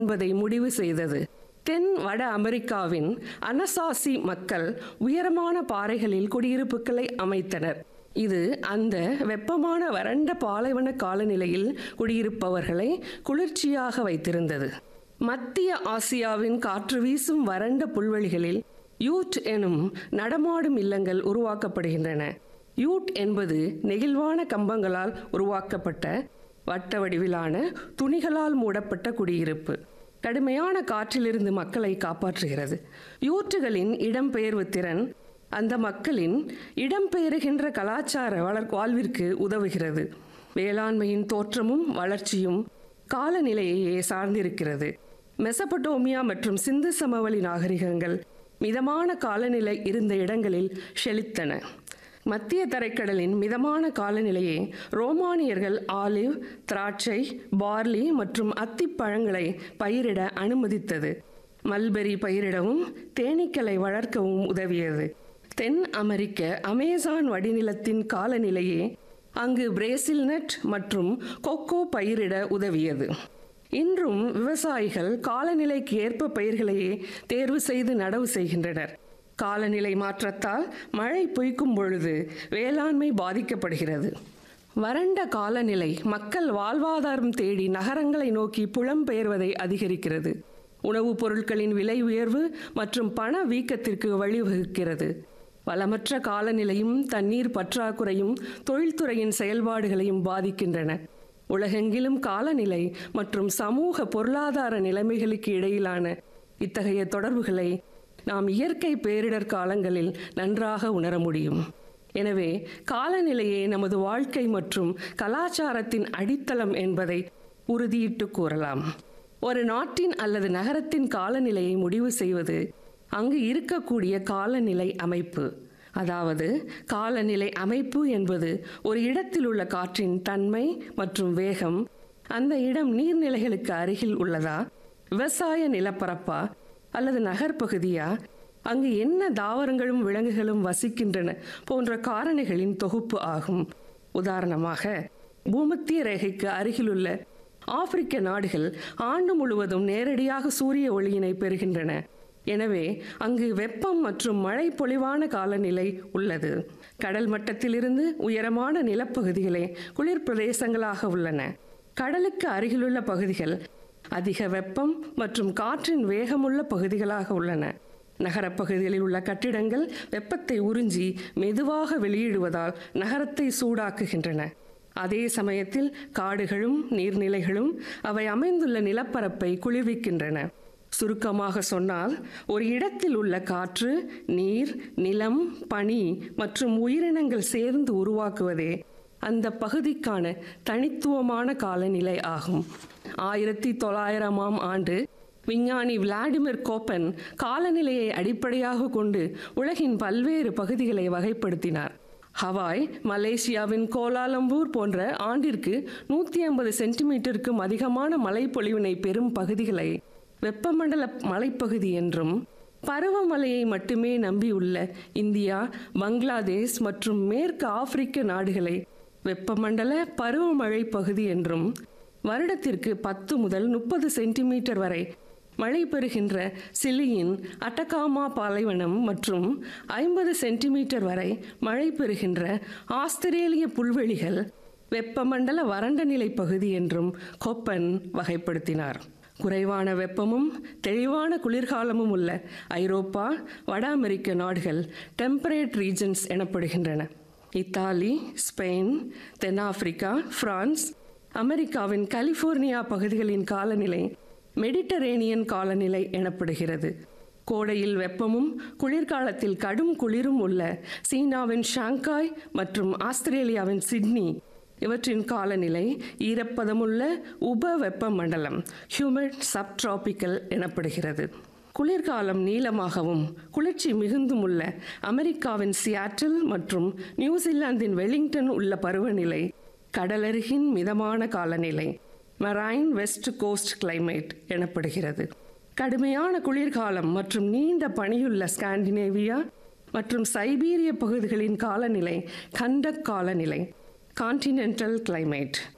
என்பதை முடிவு செய்தது தென் வட அமெரிக்காவின் அனசாசி மக்கள் உயரமான பாறைகளில் குடியிருப்புகளை அமைத்தனர் இது அந்த வெப்பமான வறண்ட பாலைவன காலநிலையில் குடியிருப்பவர்களை குளிர்ச்சியாக வைத்திருந்தது மத்திய ஆசியாவின் காற்று வீசும் வறண்ட புல்வெளிகளில் யூட் எனும் நடமாடும் இல்லங்கள் உருவாக்கப்படுகின்றன யூட் என்பது நெகிழ்வான கம்பங்களால் உருவாக்கப்பட்ட வட்ட வடிவிலான துணிகளால் மூடப்பட்ட குடியிருப்பு கடுமையான காற்றிலிருந்து மக்களை காப்பாற்றுகிறது யூற்றுகளின் இடம்பெயர்வு திறன் அந்த மக்களின் இடம்பெயருகின்ற கலாச்சார வளர் வாழ்விற்கு உதவுகிறது வேளாண்மையின் தோற்றமும் வளர்ச்சியும் காலநிலையையே சார்ந்திருக்கிறது மெசபடோமியா மற்றும் சிந்து சமவெளி நாகரிகங்கள் மிதமான காலநிலை இருந்த இடங்களில் செழித்தன மத்திய தரைக்கடலின் மிதமான காலநிலையை ரோமானியர்கள் ஆலிவ் திராட்சை பார்லி மற்றும் அத்திப்பழங்களை பயிரிட அனுமதித்தது மல்பெரி பயிரிடவும் தேனீக்களை வளர்க்கவும் உதவியது தென் அமெரிக்க அமேசான் வடிநிலத்தின் காலநிலையே அங்கு பிரேசில் நட் மற்றும் கொக்கோ பயிரிட உதவியது இன்றும் விவசாயிகள் காலநிலைக்கு ஏற்ப பயிர்களையே தேர்வு செய்து நடவு செய்கின்றனர் காலநிலை மாற்றத்தால் மழை பொய்க்கும் பொழுது வேளாண்மை பாதிக்கப்படுகிறது வறண்ட காலநிலை மக்கள் வாழ்வாதாரம் தேடி நகரங்களை நோக்கி புலம்பெயர்வதை அதிகரிக்கிறது உணவுப் பொருட்களின் விலை உயர்வு மற்றும் பண வீக்கத்திற்கு வழிவகுக்கிறது வளமற்ற காலநிலையும் தண்ணீர் பற்றாக்குறையும் தொழில்துறையின் செயல்பாடுகளையும் பாதிக்கின்றன உலகெங்கிலும் காலநிலை மற்றும் சமூக பொருளாதார நிலைமைகளுக்கு இடையிலான இத்தகைய தொடர்புகளை நாம் இயற்கை பேரிடர் காலங்களில் நன்றாக உணர முடியும் எனவே காலநிலையே நமது வாழ்க்கை மற்றும் கலாச்சாரத்தின் அடித்தளம் என்பதை உறுதியிட்டு கூறலாம் ஒரு நாட்டின் அல்லது நகரத்தின் காலநிலையை முடிவு செய்வது அங்கு இருக்கக்கூடிய காலநிலை அமைப்பு அதாவது காலநிலை அமைப்பு என்பது ஒரு இடத்தில் உள்ள காற்றின் தன்மை மற்றும் வேகம் அந்த இடம் நீர்நிலைகளுக்கு அருகில் உள்ளதா விவசாய நிலப்பரப்பா அல்லது நகர்ப்பகுதியா அங்கு என்ன தாவரங்களும் விலங்குகளும் வசிக்கின்றன போன்ற காரணிகளின் தொகுப்பு ஆகும் உதாரணமாக பூமத்திய ரேகைக்கு அருகிலுள்ள ஆப்பிரிக்க நாடுகள் ஆண்டு முழுவதும் நேரடியாக சூரிய ஒளியினை பெறுகின்றன எனவே அங்கு வெப்பம் மற்றும் மழை பொழிவான காலநிலை உள்ளது கடல் மட்டத்திலிருந்து உயரமான நிலப்பகுதிகளே குளிர் பிரதேசங்களாக உள்ளன கடலுக்கு அருகிலுள்ள பகுதிகள் அதிக வெப்பம் மற்றும் காற்றின் வேகமுள்ள பகுதிகளாக உள்ளன நகரப் பகுதிகளில் உள்ள கட்டிடங்கள் வெப்பத்தை உறிஞ்சி மெதுவாக வெளியிடுவதால் நகரத்தை சூடாக்குகின்றன அதே சமயத்தில் காடுகளும் நீர்நிலைகளும் அவை அமைந்துள்ள நிலப்பரப்பை குளிர்விக்கின்றன சுருக்கமாக சொன்னால் ஒரு இடத்தில் உள்ள காற்று நீர் நிலம் பனி மற்றும் உயிரினங்கள் சேர்ந்து உருவாக்குவதே அந்த பகுதிக்கான தனித்துவமான காலநிலை ஆகும் ஆயிரத்தி தொள்ளாயிரமாம் ஆண்டு விஞ்ஞானி விளாடிமிர் கோப்பன் காலநிலையை அடிப்படையாக கொண்டு உலகின் பல்வேறு பகுதிகளை வகைப்படுத்தினார் ஹவாய் மலேசியாவின் கோலாலம்பூர் போன்ற ஆண்டிற்கு நூற்றி ஐம்பது சென்டிமீட்டருக்கும் அதிகமான மழைப்பொழிவினை பெறும் பகுதிகளை வெப்பமண்டல மலைப்பகுதி என்றும் பருவமழையை மட்டுமே நம்பியுள்ள இந்தியா பங்களாதேஷ் மற்றும் மேற்கு ஆப்பிரிக்க நாடுகளை வெப்பமண்டல பருவமழை பகுதி என்றும் வருடத்திற்கு பத்து முதல் முப்பது சென்டிமீட்டர் வரை மழை பெறுகின்ற சிலியின் அட்டகாமா பாலைவனம் மற்றும் ஐம்பது சென்டிமீட்டர் வரை மழை பெறுகின்ற ஆஸ்திரேலிய புல்வெளிகள் வெப்பமண்டல வறண்ட நிலை பகுதி என்றும் கொப்பன் வகைப்படுத்தினார் குறைவான வெப்பமும் தெளிவான குளிர்காலமும் உள்ள ஐரோப்பா வட அமெரிக்க நாடுகள் டெம்பரேட் ரீஜன்ஸ் எனப்படுகின்றன இத்தாலி ஸ்பெயின் தென்னாப்பிரிக்கா பிரான்ஸ் அமெரிக்காவின் கலிபோர்னியா பகுதிகளின் காலநிலை மெடிட்டரேனியன் காலநிலை எனப்படுகிறது கோடையில் வெப்பமும் குளிர்காலத்தில் கடும் குளிரும் உள்ள சீனாவின் ஷாங்காய் மற்றும் ஆஸ்திரேலியாவின் சிட்னி இவற்றின் காலநிலை ஈரப்பதமுள்ள உப வெப்பமண்டலம் ஹியூமிட் சப்டிராபிக்கல் எனப்படுகிறது குளிர்காலம் நீளமாகவும் குளிர்ச்சி மிகுந்தும் உள்ள அமெரிக்காவின் சியாட்டில் மற்றும் நியூசிலாந்தின் வெலிங்டன் உள்ள பருவநிலை கடலருகின் மிதமான காலநிலை மரைன் வெஸ்ட் கோஸ்ட் கிளைமேட் எனப்படுகிறது கடுமையான குளிர்காலம் மற்றும் நீண்ட பனியுள்ள ஸ்காண்டினேவியா மற்றும் சைபீரிய பகுதிகளின் காலநிலை கண்டக் காலநிலை கான்டினென்டல் கிளைமேட்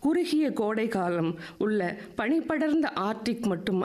குறுகிய கோடை காலம் உள்ள பனிப்படர்ந்த ஆர்டிக் மட்டும்